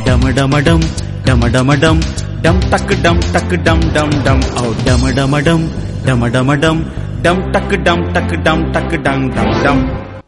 டமடமடம் டமடமடம் டம் டக்கு டம் டக்கு டம் டம் டம் ஓ டமடமடம் டமடமடம் டம் டக்கு டம் டக்கு டம் டக்கு டம் டம் டம்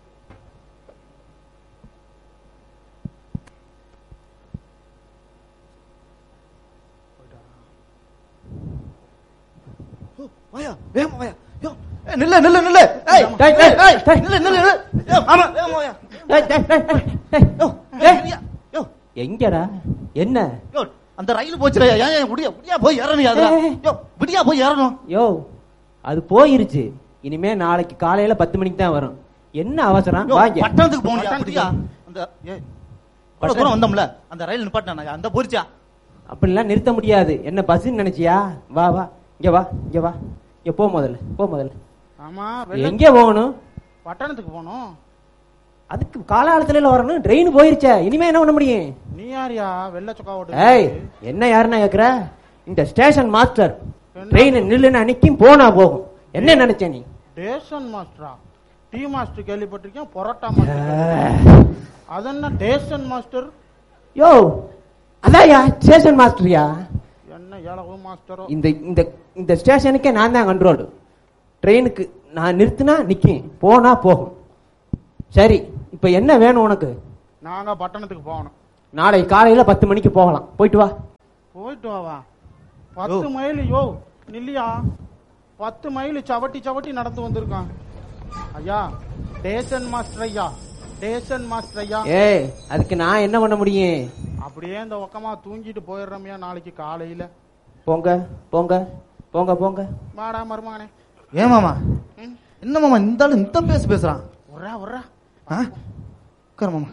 வாயா வேகமா வாயா யோ ஏய், நில்லு நில்லு நில்லு ஏய் டேய், டேய், ஏய், டேய். நில்லு நில்லு நில்லு யோ ஆமா வேகமா வாயா டேய், டேய், டேய், டேய், டேய். யோ டேய். ஏய், யோ எங்கடா என்ன யோ அந்த ரயில் போச்சுடா ஏன் ஏன் விடியா விடியா போய் ஏறணும் அதுல ஏய். யோ விடியா போய் ஏறணும் யோ அது போயிருச்சு இனிமே நாளைக்கு காலையில பத்து மணிக்கு தான் வரும் என்ன அவசரம் யோ, வாங்க பட்டணத்துக்கு போகணும் பட்டணத்துக்கு அப்படியா அந்த ஏய் இவ்வளவு தூரம் வந்தோம்ல அந்த ரயில் நிப்பாட்டினா அந்த போரிச்சா அப்படிலாம் நிறுத்த முடியாது என்ன பஸ்ன்னு நினைச்சியா வா வா இங்க வா இங்க வா இங்க போ முதல்ல போ முதல்ல ஆமா வெள்ள எங்க போகணும் பட்டணத்துக்கு போகணும் அதுக்கு காலாலத்துல வரணும் ட்ரெயின் போயிருச்சே இனிமே என்ன பண்ண முடியும் நீ யாரியா வெள்ள சொக்கா ஏய் ஓட்டு என்ன யாருன்னா கேக்குற இந்த ஸ்டேஷன் மாஸ்டர் என்ன? ட்ரெயின் நில்லுன்னு அன்னைக்கும் போனா போகும் என்ன நினைச்ச நீ டேஷன் மாஸ்டரா டீ மாஸ்டர் கேள்விப்பட்டிருக்கேன் பொரோட்டா மாஸ்டர் கேள்விப்பட்டிருக்கேன். அது என்ன டேஷன் மாஸ்டர் யோ அதான்யா ஸ்டேஷன் மாஸ்டர்யா என்ன ஏழவு மாஸ்டரோ இந்த இந்த இந்த ஸ்டேஷனுக்கே நான் தான் கண்ட்ரோல் ட்ரெயினுக்கு நான் நிறுத்தினா நிக்கும் போனா போகும் சரி இப்ப என்ன வேணும் உனக்கு நாங்க பட்டணத்துக்கு போகணும் நாளை காலையில பத்து மணிக்கு போகலாம் போயிட்டு வா போயிட்டு வாவா பத்து மைல் யோ நில்லியா பத்து மைல் சவட்டி சவட்டி நடந்து வந்திருக்கான் ஐயா டேஷன் மாஸ்டர் ஐயா டேஷன் மாஸ்டர் ஐயா ஏய் அதுக்கு நான் என்ன பண்ண முடியும் அப்படியே இந்த ஒக்கமா தூங்கிட்டு போயிடுறோம்யா நாளைக்கு காலையில போங்க போங்க போங்க போங்க வாடா மருமகனே ஏன் மாமா ம். என்ன மாமா இந்த ஆளு இந்த பேச பேசுறான் உர்றா உர்றா ஆ உட்கார மாமா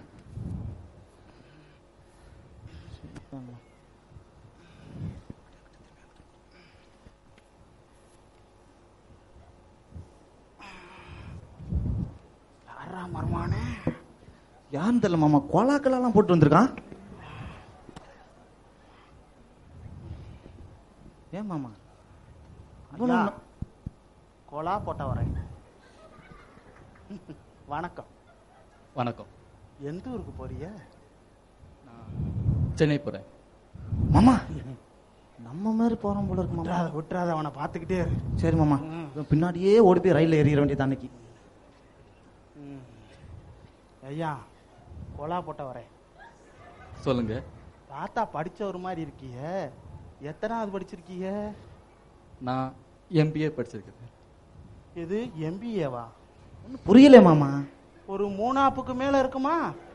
யாரா மருமகனே யாருன்னு தெரியல மாமா கோலாக்கெல்லாம் போட்டு வந்திருக்கான் ஏன் மாமா ஐயா கோலா போட்ட வரேன் வணக்கம் வணக்கம் எந்த ஊருக்கு போறிய சென்னை போகிறேன் மாமா நம்ம மாதிரி போறோம் போல இருக்கு மாமா விட்டுறாத விட்டுறாத அவனை பார்த்துக்கிட்டே இரு சரி மாமா ம். இவன் பின்னாடியே ஓடி போய் ரயில்ல ஏறிட வேண்டியது அன்னைக்கு ம். ஐயா கோலா போட்ட வரேன் சொல்லுங்க தாத்தா படிச்ச ஒரு மாதிரி இருக்கிய எத்தனாவது படிச்சிருக்கீங்க நான் எம்பிஏ படிச்சிருக்கேன் இது எம்பிஏவா ஒண்ணும் புரியல மாமா ஒரு மூணாப்புக்கு மேல இருக்குமா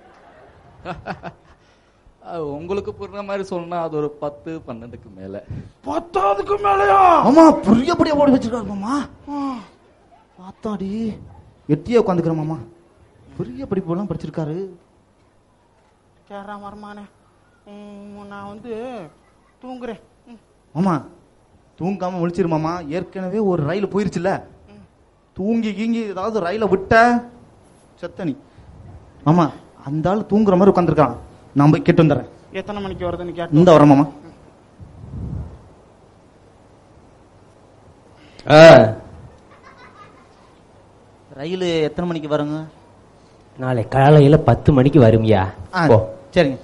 அது உங்களுக்கு புரியுற மாதிரி சொல்லணும்னா அது ஒரு பத்து பன்னெண்டுக்கு மேல பத்தாவதுக்கு மேலயா மாமா புரியபடியா ஓடி வச்சிருக்காரு மாமா பார்த்தாடி எட்டியே உட்காந்துக்கிற மாமா பெரிய படிப்பு எல்லாம் படிச்சிருக்காரு கேரா மரமானே நான் வந்து தூங்குறேன் ம். மாமா தூங்காம முழிச்சிரு மாமா ஏற்கனவே ஒரு ரயில் போயிருச்சுல தூங்கி கீங்கி ஏதாவது ரயில விட்ட செத்தனி மாமா அந்த ஆள் தூங்குற மாதிரி உட்காந்துருக்கான் நான் போய் கேட்டு வந்துடுறேன் எத்தனை மணிக்கு வருதுன்னு கேட்டு இந்த வரேன் மாமா ரயில் எத்தனை மணிக்கு வருங்க நாளை காலையில பத்து மணிக்கு வரும்யா ஆ போ சரிங்க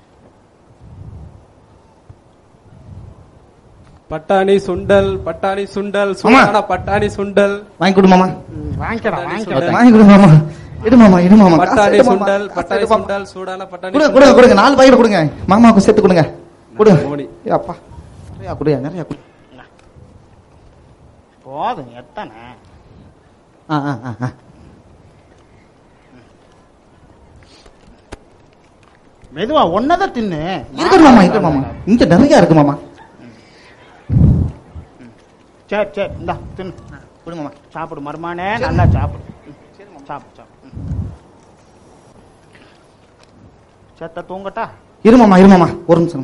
பட்டாணி சுண்டல் பட்டாணி சுண்டல் சூடான பட்டாணி சுண்டல் வாங்கி கொடு மாமா ம், வாங்கிக்கடா வாங்கிக்கடா வாங்கி கொடு மாமா இடு மாமா இடு மாமா காசு பட்டாணி எடு மாமா, சுண்டல் காசு பட்டாணி எடு மாமா. சுண்டல் சூடான பட்டாணி கொடுங்க சுண்டல். கொடுங்க கொடுங்க நாலு பாக்கெட் கொடுங்க மாமாவுக்கு சேர்த்து கொடுங்க கொடுங்க மோடி. ஏ அப்பா நிறையா கொடுயா நிறையா கொடு போதும் எத்தனை ஆ ஆ ஆ ஆ மெதுவா ஒன்னதான் தின்னு இருக்கு மாமா இருக்கு மாமா இங்க நிறைய இருக்கு மாமா சரி சரி இந்தா தின்னு கொடு மாமா சாப்பிடு மருமானே நல்லா சாப்பிடு ம், சாப்பிடு சாப்பிடு ம். செத்த தூங்கட்டா இரு மாமா இரு மாமா ஒரு நிமிஷம்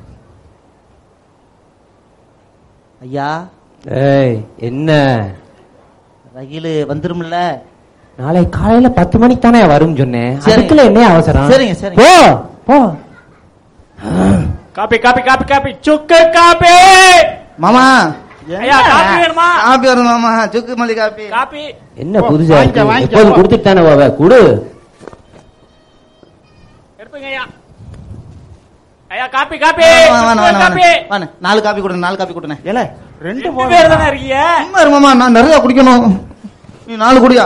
ஐயா ஏய் என்ன ரயில் வந்துரும்ல நாளை காலையில பத்து மணிக்கு தானே வரும் சொன்னேன் சரிங்க. அதுக்குள்ள என்ன அவசரம் சரிங்க, சரிங்க. போ போ காப்பி காப்பி காப்பி காப்பி சுக்கு காப்பி மாமா ஐயா காப்பி வேணுமா காப்பி வரும் மாமா சுக்கு மல்லி காப்பி காப்பி என்ன போ, புதுசா வாங்கிக்க, இருக்கு வாங்கிக்க, எப்போதும் போ. கொடுத்துட்டு தானே போவ குடு எடுத்துங்க ஐயா ஐயா காப்பி காப்பி வேணாம், வேணாம், வேணாம், காப்பி வேணாம். வேணாம். நாலு காப்பி கொடுங்க நாலு காப்பி கொடுங்க ஏல ரெண்டு ரெண்டு போதும். பேர் தானே இருக்கீங்க சும்மா இரு மாமா நான் நிறைய குடிக்கணும் நீ நாலு குடியா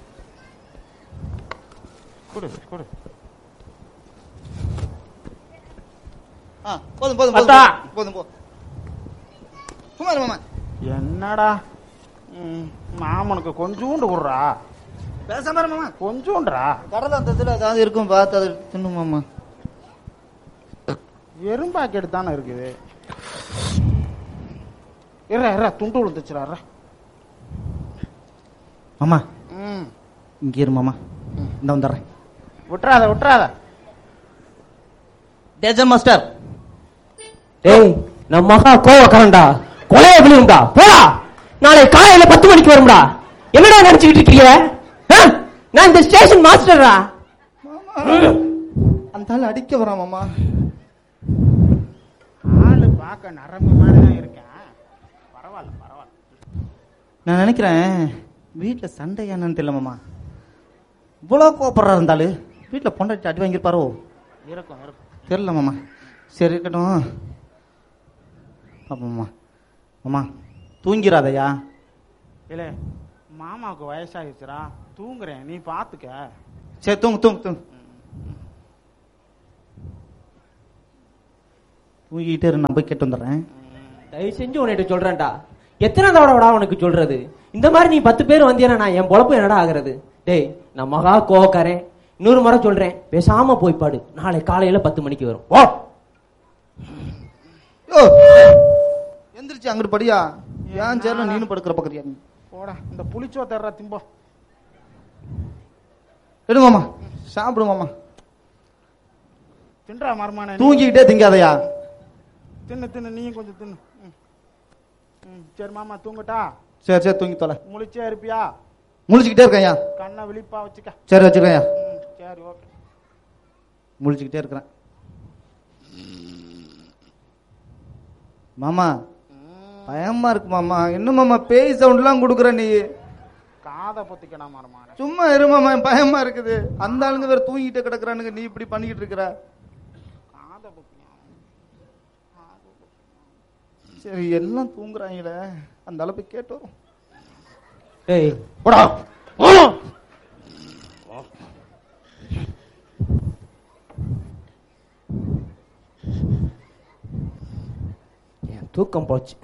குடு குடு ஆ, போதும் போதும் போதும் அத்தா. போதும் போதும் சும்மா இரு மாமா என்னடா ம், மாமனுக்கு கொஞ்சூண்டு விடுறா பேசாம இரு மாமா கொஞ்சூண்டுறா கடலை அந்த இதுல ஏதாவது இருக்கும் பார்த்து அது தின்னு மாமா வெறும் பாக்கெட் தானே இருக்குது இற இற துண்டு விழுந்துச்சுடா மாமா ம் இங்க இரு மாமா இந்த வந்துடுறேன் விட்டுறாத விட்டுறாத டேஜன் மாஸ்டர் டேய் நம்ம மகா கோவக்காரன்டா கொலைய விழுந்தா போடா நாளை காலையில பத்து மணிக்கு வரும்டா என்னடா நினைச்சுக்கிட்டு இருக்கீங்க ஆ? நான் இந்த ஸ்டேஷன் மாஸ்டர்ரா அந்த ஆள் அடிக்க வரான் மாமா ஆளு பார்க்க நரம்பு மாதிரி தான் இருக்கேன் பரவாயில்ல பரவாயில்ல நான் நினைக்கிறேன் வீட்டுல சண்டை என்னன்னு தெரியல மாமா இவ்வளவு கோபப்படுறா இருந்தாலும் வீட்டுல பொண்டாட்டி அடி வாங்கியிருப்பாரோ இருக்கும் இருக்கும் தெரியல மாமா சரி இருக்கட்டும் பாப்போம் மாமா மாமா தூங்கிறாதையா இல்ல மாமாவுக்கு வயசாகிடுச்சுடா தூங்குறேன் நீ பாத்துக்க சரி தூங்கு தூங்கு தூங்கு தூங்கிக்கிட்டே இரு நான் போய் கேட்டு வந்துடுறேன் தயவு செஞ்சு உன்கிட்ட சொல்றேன்டா எத்தனை தடவைடா உனக்கு சொல்றது இந்த மாதிரி நீ பத்து பேர் வந்தீனா நான் என் பொழப்பு என்னடா ஆகுறது டேய் நான் மகா கோவக்காரன் இன்னொரு முறை சொல்றேன் பேசாம போய் பாடு நாளை காலையில பத்து மணிக்கு வரும் ஓ யோ எந்திரிச்சு அங்கிட்டு படியா ஏன் சேர்ல நீனு படுக்கிற பக்கறியா நீ போடா இந்த புளிச்சோ தர்ற திம்போ எடு மாமா சாப்பிடு மாமா தின்றா மருமான தூங்கிக்கிட்டே திங்காதயா தின்னு தின்னு நீயும் கொஞ்சம் தின்னு ம். ம் சரி மாமா தூங்கட்டா சரி சரி தூங்கி தொலை முழிச்சே இருப்பியா முழிச்சுக்கிட்டே இருக்கேன்யா கண்ணை விழிப்பா வச்சுக்க சரி வச்சுக்கேன்யா ம் சரி ஓகே முழிச்சுக்கிட்டே இருக்கிறேன் மாமா பயமா இருக்கு மாமா என்ன மாமா பேய் சவுண்ட்லாம் கொடுக்குற நீ காதை பொத்திக்கணும் மருமான சும்மா இரு மாமா பயமா இருக்குது அந்த ஆளுங்க வேற தூங்கிட்டே கிடக்குறானுங்க நீ இப்படி பண்ணிக்கிட்டு இருக்கிற காதை பொத்திக்கணும் சரி எல்லாம் தூங்குறாங்களே அந்த அளவுக்கு கேட்டு வரும் டேய் போடா என் தூக்கம் போச்சு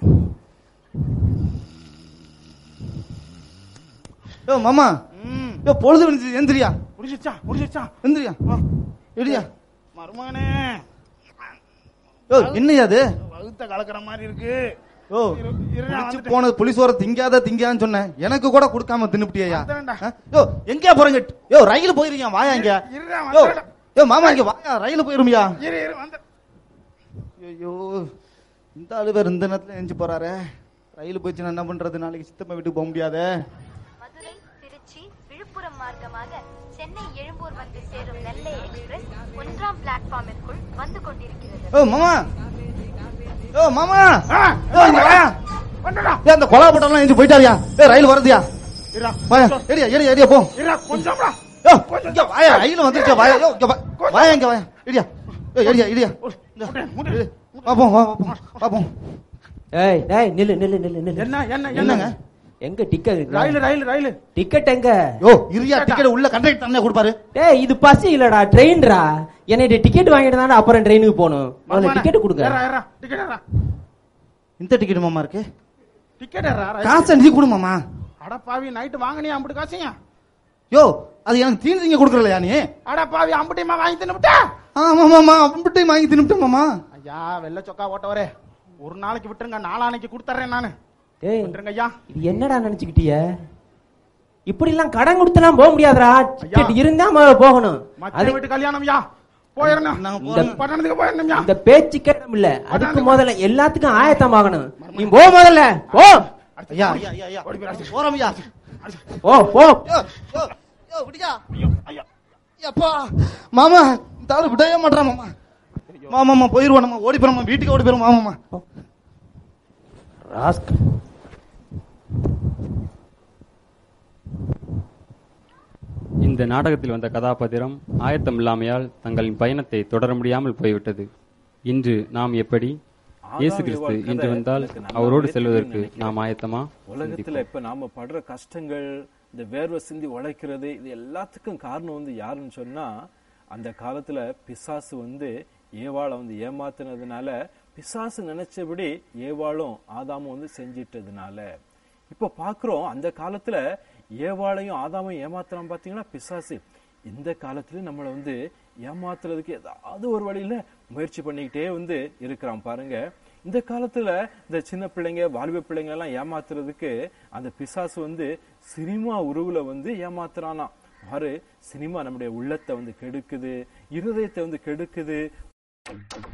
யோ மாமா ம் யோ பொழுது விழுந்துச்சு எந்திரியா முடிச்சிச்சா முடிச்சிச்சா எந்திரியா எடியா மருமகனே யோ என்னையா அது வகுத்த கலக்கிற மாதிரி இருக்கு யோ இரு- இரு, நான் குடிச்சு வந்துட்டேன். போனது புளிசோர திங்காத திங்கான்னு சொன்னேன் எனக்கு கூட கொடுக்காம தின்னுப்டியா வந்துடுறேன்டா. யோ எங்கயா போறீங்க யோ ரயில் போயிருக்கீங்க வாயா இங்க இருடா, யோ வந்துடுறேன். யோ மாமா இங்க வாயா ரயில் போயிருமியா இரு இரு வந்து ஐயோ இந்த ஆளு வேற இந்த நேரத்துல எஞ்சி போறாரே ரயில் போயிடுச்சுன்னா என்ன பண்றது நாளைக்கு சித்தப்பா வீட்டுக்கு போக முடியாதே மதுரை திருச்சி விழுப்புரம் மார்க்கமாக சென்னை எழும்பூர் வந்து சேரும் நெல்லை எக்ஸ்பிரஸ் ஒன்றாம் பிளாட்ஃபார்மிற்குள் வந்து கொண்டிருக்கிறது ஓ மாமா ஓ மாமா ஆ, யோ இங்க வாயா வந்துடா ஏ அந்த கொலா பட்டம்லாம் எஞ்சி போயிட்டாரியா ஏ ரயில் வருதுயா இருடா வாயா ஏடியா ஏடியா ஏடியா போ இருடா கொஞ்சம்டா யோ இங்க வாயா ரயில் வந்துருச்சு வாயா யோ இங்க வா. வாயா இங்க வாயா ஏடியா யோ ஏடியா ஏடியா முட்டு, முட்டு. பாப்போம் வா பாப்போம் பாப்போம் ஏய் டேய் நில்லு நில்லு நில்லு நில்லு என்ன என்ன என்னங்க என்னங்க எங்க டிக்கெட் ரயில் ரயில் ரயில் டிக்கெட் எங்க யோ இரியா டிக்கெட் உள்ள கண்டக்டர் தானே கொடுப்பாரு டேய் இது பஸ் இல்லடா ட்ரெயின்டா என்னைய டிக்கெட் வாங்கிட்டு தானே அப்புறம் ட்ரெயினுக்கு போகணும் முதல்ல டிக்கெட் கொடுங்க ஏறா ஏறா டிக்கெட் ஏறா இந்த டிக்கெட் மாமா இருக்கு டிக்கெட் ஏறா காசு நீ கொடு மாமா அட பாவி நைட்டு வாங்கினியா அம்பிட்டு காசுங்க யோ அது எனக்கு தீனி திங்க கொடுக்கறலையா நீ அட பாவி அம்பிட்டியமா வாங்கி தின்னுட்டா ஆமா மாமா அப்படின்ட்டு வாங்கி தின்னுட்டேன் மாமா ஐயா வெள்ளை சொக்கா ஓட்டவரே ஒரு நாளைக்கு விட்டுருங்க நாளானைக்கு கொடுத்துறேன் நானு டேய் விட்டுருங்க ஐயா இது என்னடா நினைச்சுக்கிட்டிய இப்படி எல்லாம் கடன் கொடுத்தெல்லாம் போக முடியாதுடா டிக்கெட் இருந்தா முதல்ல போகணும் மச்ச அது வீட்டு கல்யாணம் ஐயா போயிடணும் நாங்க போறோம். பட்டணத்துக்கு போயிடணும் இந்த பேச்சு கேட்டம் இல்ல அதுக்கு முதல்ல எல்லாத்துக்கும் ஆயத்தம் ஆகணும் நீ போ முதல்ல போ ஐயா ஐயா ஐயா ஐயா போறோம் ஐயா ஓ போ யோ யோ யோ விடியா அப்பா மாமா இந்த ஆளு விடவே மாட்டான் மாமா மாமாமா போயிருவோம் நம்ம ஓடி போறோம் வீட்டுக்கு ஓடி போயிரும் மாமாமா ராஸ்கல் இந்த நாடகத்தில் வந்த கதாபாத்திரம் ஆயத்தம் இல்லாமையால் தங்களின் பயணத்தை தொடர முடியாமல் போய்விட்டது இன்று நாம் எப்படி இயேசு ஆதாம் கிறிஸ்து ஏவாள் இன்று கதை வந்தால் எனக்கு நல்லாவே அவரோடு தெரியும்னு செல்வதற்கு நினைக்கிறேன். நாம் ஆயத்தமா உலகத்துல இப்ப நாம படுற கஷ்டங்கள் இந்த வேர்வை சிந்தி உழைக்கிறது இது எல்லாத்துக்கும் காரணம் வந்து யாருன்னு சொன்னா அந்த காலத்துல பிசாசு வந்து ஏவாளை வந்து ஏமாத்துனதுனால பிசாசு நினைச்சபடி ஏவாளும் ஆதாமும் வந்து செஞ்சிட்டதுனால இப்ப பாக்குறோம் அந்த காலத்துல ஏவாளையும் ஆதாமையும் ஏமாத்துறான் பாத்தீங்கன்னா பிசாசு இந்த காலத்துலயும் நம்மளை வந்து ஏமாத்துறதுக்கு ஏதாவது ஒரு வழியில முயற்சி பண்ணிக்கிட்டே வந்து இருக்கிறான் பாருங்க இந்த காலத்துல இந்த சின்ன பிள்ளைங்க வாலிப பிள்ளைங்க எல்லாம் ஏமாத்துறதுக்கு அந்த பிசாசு வந்து சினிமா உருவுல வந்து ஏமாத்துறானா பாரு சினிமா நம்முடைய உள்ளத்தை வந்து கெடுக்குது இருதயத்தை வந்து கெடுக்குது